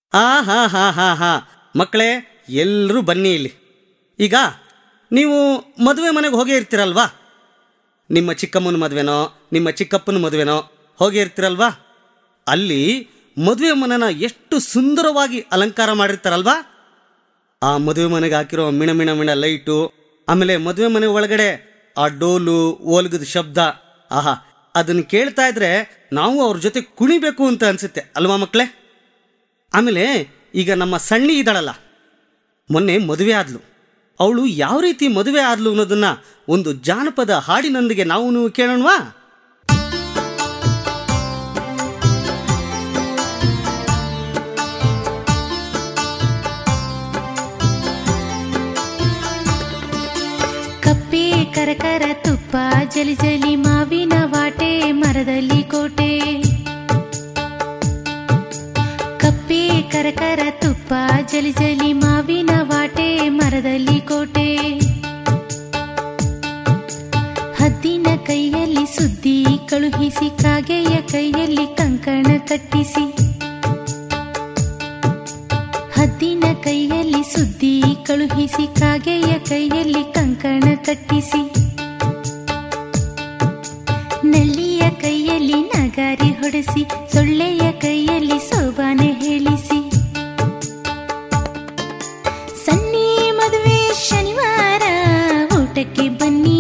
ಆ ಹಾ ಹಾ ಹಾ ಹಾ ಮಕ್ಕಳೇ ಎಲ್ಲರೂ ಬನ್ನಿ ಇಲ್ಲಿ ಈಗ ನೀವು ಮದುವೆ ಮನೆಗೆ ಹೋಗೇ ಇರ್ತೀರಲ್ವಾ ನಿಮ್ಮ ಚಿಕ್ಕಮ್ಮನ ಮದುವೆನೋ ನಿಮ್ಮ ಚಿಕ್ಕಪ್ಪನ ಮದುವೆನೋ ಹೋಗೇ ಇರ್ತೀರಲ್ವಾ ಅಲ್ಲಿ ಮದುವೆ ಮನೆನ ಎಷ್ಟು ಸುಂದರವಾಗಿ ಅಲಂಕಾರ ಮಾಡಿರ್ತಾರಲ್ವಾ ಆ ಮದುವೆ ಮನೆಗೆ ಹಾಕಿರೋ ಮಿಣ ಮಿಣ ಮಿಣ ಲೈಟು ಆಮೇಲೆ ಮದುವೆ ಮನೆ ಒಳಗಡೆ ಆ ಡೋಲು ಓಲ್ಗದ ಶಬ್ದ ಆಹಾ ಅದನ್ನು ಕೇಳ್ತಾ ಇದ್ರೆ ನಾವು ಅವ್ರ ಜೊತೆ ಕುಣಿಬೇಕು ಅಂತ ಅನ್ಸುತ್ತೆ ಅಲ್ವಾ ಮಕ್ಕಳೇ ಆಮೇಲೆ ಈಗ ನಮ್ಮ ಸಣ್ಣಿ ಇದ್ದಾಳಲ್ಲ ಮೊನ್ನೆ ಮದುವೆ ಆದ್ಲು ಅವಳು ಯಾವ ರೀತಿ ಮದುವೆ ಆದ್ಲು ಅನ್ನೋದನ್ನ ಒಂದು ಜಾನಪದ ಹಾಡಿನೊಂದಿಗೆ ನಾವು ನೀವು ಕೇಳೋಣವಾ ಕಪ್ಪೆ ಕರಕರ ತುಪ್ಪ ಜಲಿ ಜಲಿ ಮಾವಿನ ವಾಟೆ ಮರದಲ್ಲಿ ಕೋಟೆ ಕಪ್ಪೆ ಕರಕರ ತುಪ್ಪ ಜಲಿ ಜಲಿ ಮಾವಿನ ವಾಟೆ ಮರದಲ್ಲಿ ಕೋಟೆ ಹದ್ದಿನ ಕೈಯಲ್ಲಿ ಸುದ್ದಿ ಕಳುಹಿಸಿ ಕಾಗೆಯ ಕೈಯಲ್ಲಿ ಕಂಕಣ ಕಟ್ಟಿಸಿ ಹದ್ದಿನ ಕೈಯಲ್ಲಿ ಸುದ್ದಿ ಕಳುಹಿಸಿ ಕಾಗೆಯ ಕೈಯಲ್ಲಿ ಕಂಕಣ ಕಟ್ಟಿಸಿ ನಳ್ಳಿಯ ಕೈಯಲ್ಲಿ ನಗಾರಿ ಹೊಡೆಸಿ ಸೊಳ್ಳೆಯ ಕೈಯಲ್ಲಿ ಸೋಬಾನೆ ಹೇಳಿಸಿ ಸನ್ನಿ ಮದುವೆ ಶನಿವಾರ ಊಟಕ್ಕೆ ಬನ್ನಿ